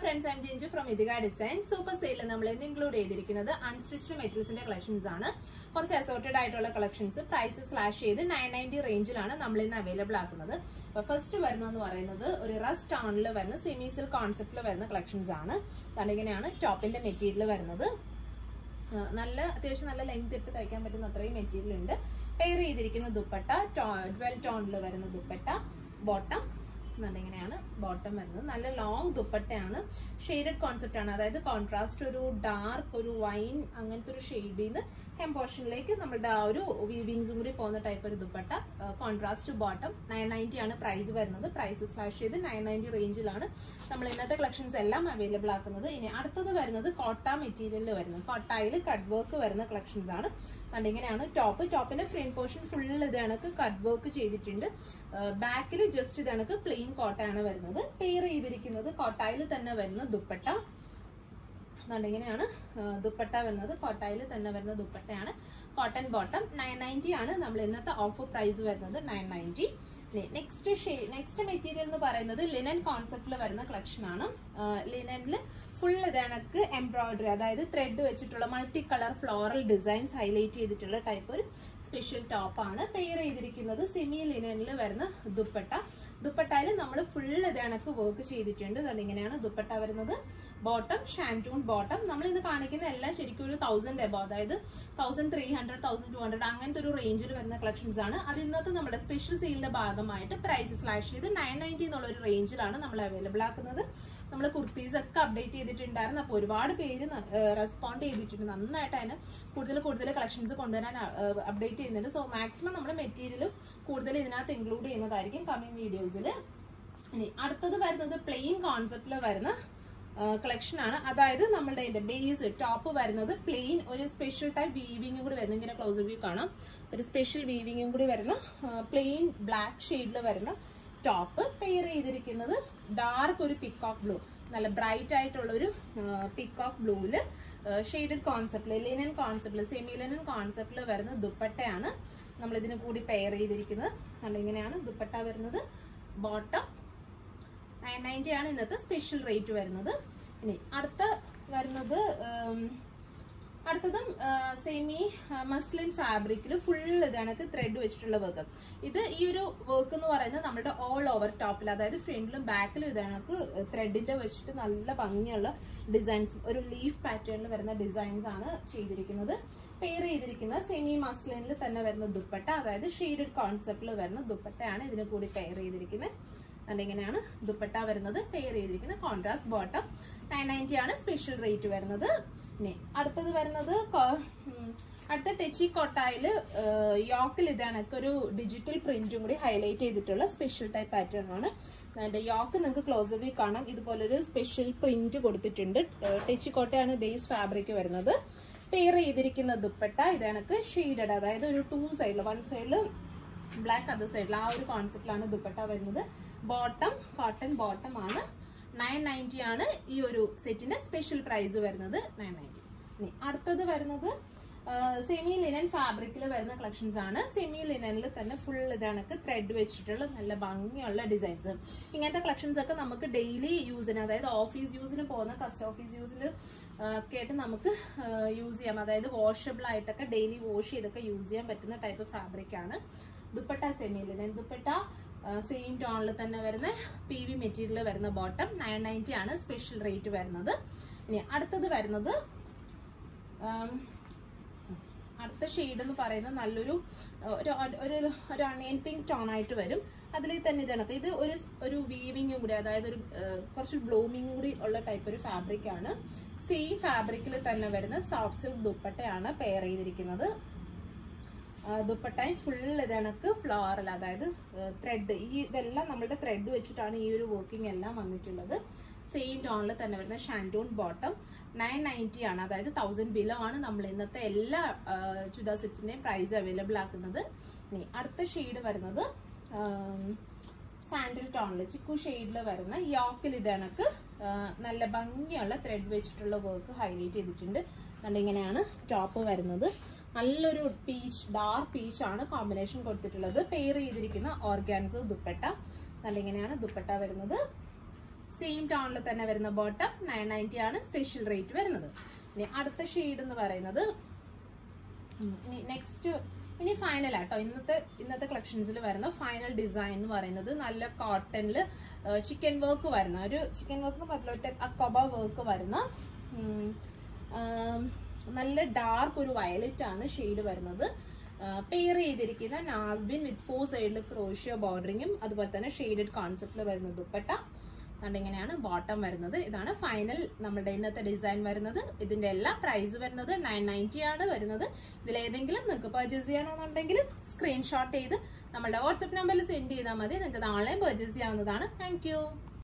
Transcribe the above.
friends I'm Jinju from Ithika design super സെയിലിൽ നമ്മൾ ഇന്ന് ഇൻക്ലൂഡ് ചെയ്തിരിക്കുന്നത് അൺസ്റ്റിച്ച്ഡ് മെറ്റീരിയൽസിന്റെ കളക്ഷൻസ് ആണ് കുറച്ച് അസോർട്ടഡ് ആയിട്ടുള്ള കളക്ഷൻസ് പ്രൈസ് സ്ലാഷ് ചെയ്ത് നയൻ നയൻറ്റി റേഞ്ചിലാണ് നമ്മൾ ഇന്ന് അവൈലബിൾ ആക്കുന്നത് അപ്പൊ ഫസ്റ്റ് വരുന്നതെന്ന് പറയുന്നത് ഒരു റസ്റ്റ് ടൗണിൽ വരുന്ന സെമി സിൽക്ക് കോൺസെപ്റ്റിൽ വരുന്ന കളക്ഷൻസ് ആണ് അതുകൊണ്ട് ഇങ്ങനെയാണ് ടോപ്പിന്റെ മെറ്റീരിയൽ വരുന്നത് ആ, നല്ല അത്യാവശ്യം നല്ല ലെങ്ത് ഇട്ട് തയ്ക്കാൻ പറ്റുന്ന അത്രയും മെറ്റീരിയൽ ഉണ്ട് പെയർ ചെയ്തിരിക്കുന്ന ദുപ്പട്ട ട്വൽവ് ടോണിൽ വരുന്ന ദുപ്പട്ട ബോട്ടം നല്ല ഇങ്ങനെയാണ് ബോട്ടം വരുന്നത് നല്ല ലോങ് ദുപ്പട്ടയാണ് ഷെയ്ഡഡ് കോൺസെപ്റ്റ് ആണ് അതായത് കോൺട്രാസ്റ്റ് ഒരു ഡാർക്ക് ഒരു വൈൻ അങ്ങനത്തെ ഒരു ഷെയ്ഡിൽ നിന്ന് ഹെം പോർഷനിലേക്ക് നമ്മളുടെ ആ ഒരു വീവിങ്സും കൂടി പോകുന്ന ടൈപ്പ് ഒരു dupatta contrast bottom nine ninety ആണ് പ്രൈസ് വരുന്നത് പ്രൈസ് സ്ലാഷ് ചെയ്ത് നയൻ നയൻറ്റി റേഞ്ചിലാണ് നമ്മൾ ഇന്നത്തെ കളക്ഷൻസ് എല്ലാം അവൈലബിൾ ആക്കുന്നത് ഇനി അടുത്തത് വരുന്നത് കോട്ട മെറ്റീരിയലിൽ വരുന്നത് കോട്ടായിൽ കട്ട് വർക്ക് വരുന്ന കളക്ഷൻസ് ആണ് അതുകൊണ്ട് ഇങ്ങനെയാണ് ടോപ്പ് ടോപ്പിന്റെ ഫ്രണ്ട് പോർഷൻ ഫുൾ ഇത് കണക്ക് കട്ട് വർക്ക് ചെയ്തിട്ടുണ്ട് ബാക്കിൽ ജസ്റ്റ് ഇത് കണക്ക് പ്ലെയിൻ കോട്ടയാണ് വരുന്നത് പെയർ ചെയ്തിരിക്കുന്നത് കോട്ടായിൽ തന്നെ വരുന്ന ദുപ്പട്ട അതുകൊണ്ട് ഇങ്ങനെയാണ് ആ, ദുപ്പട്ട വരുന്നത് കോട്ടായിൽ തന്നെ വരുന്ന ദുപ്പട്ടയാണ് കോട്ടൺ ബോട്ടം നയൻ നയൻറ്റി ആണ് നമ്മൾ ഇന്നത്തെ ഓഫർ പ്രൈസ് വരുന്നത് നയൻ നയൻറ്റി നെക്സ്റ്റ് ഷേ നെക്സ്റ്റ് മെറ്റീരിയൽ എന്ന് പറയുന്നത് ലിനൻ കോൺസെപ്റ്റിൽ വരുന്ന കളക്ഷൻ ആണ് ലിനനിൽ ഫുൾ ഇതണക്ക് എംബ്രോയിഡറി അതായത് ത്രെഡ് വെച്ചിട്ടുള്ള multi colour floral designs highlight ചെയ്തിട്ടുള്ള ടൈപ്പ് ഒരു സ്പെഷ്യൽ ടോപ്പാണ് പെയർ ചെയ്തിരിക്കുന്നത് സെമി ലിനനിൽ വരുന്ന ദുപ്പട്ട ദുപ്പട്ടയിൽ നമ്മൾ ഫുൾ ഇതണക്ക് വർക്ക് ചെയ്തിട്ടുണ്ട് അതുകൊണ്ട് ഇങ്ങനെയാണ് ദുപ്പട്ട വരുന്നത് ബോട്ടം ഷാൻറ്റൂൺ ബോട്ടം നമ്മൾ ഇന്ന് കാണിക്കുന്ന എല്ലാം ശരിക്കും ഒരു തൗസൻഡ് എബോ അതായത് thousand three hundred thousand two hundred അങ്ങനത്തെ ഒരു റേഞ്ചിൽ വരുന്ന കളക്ഷൻസ് ആണ് അത് ഇന്നത്തെ നമ്മുടെ സ്പെഷ്യൽ സെയിലിന്റെ ഭാഗമായിട്ട് പ്രൈസ് സ്ലാഷ് ചെയ്ത് നയൻ നയൻറ്റി എന്നുള്ള ഒരു റേഞ്ചിലാണ് നമ്മൾ അവൈലബിൾ ആക്കുന്നത് നമ്മൾ കുർത്തീസ് ഒക്കെ അപ്ഡേറ്റ് ചെയ്തിട്ടുണ്ടായിരുന്നു അപ്പോൾ ഒരുപാട് പേര് റെസ്പോണ്ട് ചെയ്തിട്ടുണ്ട് നന്നായിട്ട് അതിന് കൂടുതൽ കൂടുതൽ കളക്ഷൻസ് കൊണ്ടുവരാൻ അപ്ഡേറ്റ് ചെയ്യുന്നുണ്ട് സോ മാക്സിമം നമ്മൾ മെറ്റീരിയൽ കൂടുതൽ ഇതിനകത്ത് ഇൻക്ലൂഡ് ചെയ്യുന്നതായിരിക്കും കമ്മിങ് വീഡിയോസിൽ ഇനി അടുത്തത് വരുന്നത് പ്ലെയിൻ കോൺസെപ്റ്റിൽ വരുന്ന കളക്ഷൻ ആണ് അതായത് നമ്മളുടെ അതിന്റെ ബേസ് ടോപ്പ് വരുന്നത് പ്ലെയിൻ ഒരു സ്പെഷ്യൽ ടൈപ്പ് വീവിങ്ങും കൂടി വരുന്ന ഇങ്ങനെ ക്ലോസ് വ്യൂ കാണാം ഒരു സ്പെഷ്യൽ വീവിങ്ങും കൂടി വരുന്ന പ്ലെയിൻ ബ്ലാക്ക് ഷെയ്ഡിൽ വരുന്ന ടോപ്പ് പെയർ ചെയ്തിരിക്കുന്നത് ഡാർക്ക് ഒരു പിക്കോക്ക് ബ്ലൂ നല്ല ബ്രൈറ്റ് ആയിട്ടുള്ള ഒരു പിക്കോക്ക് ബ്ലൂവില് ഷെയ്ഡഡ് കോൺസെപ്റ്റില് ലിനൻ കോൺസെപ്റ്റില് സെമി ലിനൻ കോൺസെപ്റ്റിൽ വരുന്ന ദുപ്പട്ടയാണ് നമ്മൾ ഇതിന് കൂടി പെയർ ചെയ്തിരിക്കുന്നത് നല്ല ഇങ്ങനെയാണ് ദുപ്പട്ട വരുന്നത് ബോട്ടം നയൻ നയൻറ്റി ആണ് ഇന്നത്തെ സ്പെഷ്യൽ റേറ്റ് വരുന്നത് ഇനി അടുത്ത വരുന്നത് ഉം, അടുത്തതും സെമി മസ്ലിൻ ഫാബ്രിക്കിൽ ഫുൾ ഇതണക്ക് ത്രെഡ് വെച്ചിട്ടുള്ള വർക്ക് ഇത് ഈ ഒരു വർക്ക് എന്ന് പറയുന്നത് നമ്മുടെ ഓൾ ഓവർ ടോപ്പിൽ അതായത് ഫ്രണ്ടിലും ബാക്കിലും ഇതണക്ക് ത്രെഡിന്റെ വെച്ചിട്ട് നല്ല ഭംഗിയുള്ള ഡിസൈൻസ് ഒരു ലീഫ് പാറ്റേണിൽ വരുന്ന ഡിസൈൻസ് ആണ് ചെയ്തിരിക്കുന്നത് പെയർ ചെയ്തിരിക്കുന്നത് സെമി മസ്ലിനിൽ തന്നെ വരുന്ന ദുപ്പട്ട അതായത് ഷെയ്ഡഡ് കോൺസെപ്റ്റിൽ വരുന്ന ദുപ്പട്ടയാണ് ഇതിന് കൂടി പെയർ ചെയ്തിരിക്കുന്നത് അതിങ്ങനെയാണ് ദുപ്പട്ട വരുന്നത് പെയർ ചെയ്തിരിക്കുന്നത് കോൺട്രാസ്റ്റ് ബോട്ടം നയൻ നയൻറ്റി ആണ് സ്പെഷ്യൽ റേറ്റ് വരുന്നത് ഇനി അടുത്തത് വരുന്നത് കൊ- ഉം, അടുത്ത ടെച്ചി കോട്ടായിൽ യോക്കിൽ ഇതാണ് ഒരു ഡിജിറ്റൽ പ്രിന്റും കൂടി ഹൈലൈറ്റ് ചെയ്തിട്ടുള്ള സ്പെഷ്യൽ ടൈപ്പ് പാറ്റേൺ ആണ് അതിന്റെ യോക്ക് നിങ്ങൾക്ക് ക്ലോസ് വ്യൂ കാണാം ഇതുപോലൊരു സ്പെഷ്യൽ പ്രിന്റ് കൊടുത്തിട്ടുണ്ട് ടെച്ചി കോട്ടയാണ് ബേസ് ഫാബ്രിക് വരുന്നത് പെയർ ചെയ്തിരിക്കുന്ന ദുപ്പട്ട ഇതണക്ക് ഷെയ്ഡഡ് അതായത് ഒരു ടു സൈഡിൽ വൺ സൈഡിൽ ബ്ലാക്ക് അതർ സൈഡിൽ ആ ഒരു കോൺസെപ്റ്റിലാണ് ദുപ്പട്ട വരുന്നത് ബോട്ടം കോട്ടൺ ബോട്ടം ആണ് നയൻ നയൻറ്റി ആണ് ഈ ഒരു സെറ്റിന്റെ സ്പെഷ്യൽ പ്രൈസ് വരുന്നത് നയൻ നയൻറ്റി ഇനി അടുത്തത് വരുന്നത് സെമി ലിനൻ ഫാബ്രിക്കിൽ വരുന്ന കളക്ഷൻസ് ആണ് സെമി ലിനനിൽ തന്നെ ഫുൾ ഇതണക്ക് ത്രെഡ് വെച്ചിട്ടുള്ള നല്ല ഭംഗിയുള്ള ഡിസൈൻസ് ഇങ്ങനത്തെ കളക്ഷൻസ് ഒക്കെ നമുക്ക് ഡെയിലി യൂസിന് അതായത് ഓഫീസ് യൂസിന് പോകുന്ന കസ്റ്റ് ഓഫീസ് യൂസിൽ ഒക്കെ ആയിട്ട് നമുക്ക് യൂസ് ചെയ്യാം അതായത് വാഷബിൾ ആയിട്ടൊക്കെ ഡെയിലി വാഷ് ചെയ്തൊക്കെ യൂസ് ചെയ്യാൻ പറ്റുന്ന ടൈപ്പ് ഫാബ്രിക് ആണ് dupatta semi linen dupatta same ടോണിൽ തന്നെ വരുന്ന പി വി മെറ്റീരിയൽ വരുന്ന ബോട്ടം നയൻ നയൻറ്റി ആണ് സ്പെഷ്യൽ റേറ്റ് വരുന്നത് ഇനി അടുത്തത് വരുന്നത് ആം, അടുത്ത ഷെയ്ഡ് എന്ന് പറയുന്നത് നല്ലൊരു ഒരു ഒരു ഒരു അണിയൻ പിങ്ക് ടോൺ ആയിട്ട് വരും അതിൽ തന്നെ ഇത് കണക്ക് ഇത് ഒരു ഒരു വീവിങ്ങും കൂടി അതായത് ഒരു ആ, കുറച്ച് ബ്ലൂമിങ് കൂടി ഉള്ള ടൈപ്പ് ഒരു ഫാബ്രിക് ആണ് സെയിം ഫാബ്രിക്കിൽ തന്നെ വരുന്ന സോഫ്റ്റ് സിൽക്ക് ദുപ്പട്ടയാണ് പെയർ ചെയ്തിരിക്കുന്നത് ആ, ദുപ്പട്ടയും ഫുൾ ഇതണക്ക് ഫ്ലോറൽ അതായത് ത്രെഡ് ഈ ഇതെല്ലാം നമ്മുടെ ത്രെഡ് വെച്ചിട്ടാണ് ഈ ഒരു വർക്കിംഗ് എല്ലാം വന്നിട്ടുള്ളത് സെയിം ടോണിൽ തന്നെ വരുന്ന ഷാൻറ്റൂൺ ബോട്ടം നയൻ നയൻറ്റി ആണ് അതായത് തൗസൻഡ് ബിലോ ആണ് നമ്മൾ ഇന്നത്തെ എല്ലാ ചുദാ സെറ്റ്സിന്റെയും പ്രൈസ് അവൈലബിൾ ആക്കുന്നത് ഇനി അടുത്ത ഷെയ്ഡ് വരുന്നത് സാൻഡിൽ ടോണിൽ ചിക്കു ഷെയ്ഡിൽ വരുന്ന യോക്കിൽ ഇതണക്ക് നല്ല ഭംഗിയുള്ള ത്രെഡ് വെച്ചിട്ടുള്ള വർക്ക് ഹൈലൈറ്റ് ചെയ്തിട്ടുണ്ട് അതുകൊണ്ട് ഇങ്ങനെയാണ് ടോപ്പ് വരുന്നത് നല്ലൊരു പീച്ച് ഡാർക്ക് പീച്ച് ആണ് കോമ്പിനേഷൻ കൊടുത്തിട്ടുള്ളത് പെയർ ചെയ്തിരിക്കുന്ന ഓർഗാൻസോ ദുപ്പട്ട നല്ല ഇങ്ങനെയാണ് ദുപ്പട്ട വരുന്നത് സെയിം ടോണിൽ തന്നെ വരുന്ന ബോട്ടം നയൻ നയൻറ്റി ആണ് സ്പെഷ്യൽ റേറ്റ് വരുന്നത് ഇനി അടുത്ത ഷെയ്ഡ് എന്ന് പറയുന്നത് ഉം, ഇനി നെക്സ്റ്റ് ഇനി ഫൈനൽ ആട്ടോ ഇന്നത്തെ ഇന്നത്തെ കളക്ഷൻസിൽ വരുന്ന ഫൈനൽ ഡിസൈൻ എന്ന് പറയുന്നത് നല്ല കോട്ടണിൽ ചിക്കൻ വർക്ക് വരുന്ന ഒരു ചിക്കൻ വർക്ക് പറ്റിലോട്ട് അക്കോബ വർക്ക് വരുന്ന ഉം, ആം, നല്ല ഡാർക്ക് ഒരു വയലറ്റ് ആണ് ഷെയ്ഡ് വരുന്നത് പെയർ ചെയ്തിരിക്കുന്ന നാസ്ബിൻ വിത്ത് ഫോർ സൈഡിൽ ക്രോഷ്യോ ബോർഡറിങ്ങും അതുപോലെ തന്നെ ഷെയ്ഡഡ് കോൺസെപ്റ്റിൽ വരുന്ന ദുപ്പട്ട അതുകൊണ്ട് ഇങ്ങനെയാണ് ബോട്ടം വരുന്നത് ഇതാണ് ഫൈനൽ നമ്മുടെ ഇന്നത്തെ ഡിസൈൻ വരുന്നത് ഇതിന്റെ എല്ലാ പ്രൈസ് വരുന്നത് നയൻ നയൻറ്റി ആണ് വരുന്നത് ഇതിൽ ഏതെങ്കിലും നിങ്ങൾക്ക് പർച്ചേസ് ചെയ്യണമെന്നുണ്ടെങ്കിൽ സ്ക്രീൻഷോട്ട് ചെയ്ത് നമ്മുടെ വാട്സപ്പ് നമ്പറിൽ സെൻഡ് ചെയ്താൽ മതി നിങ്ങൾക്ക് ഇത് ഓൺലൈൻ പർച്ചേസ് ചെയ്യാവുന്നതാണ് താങ്ക്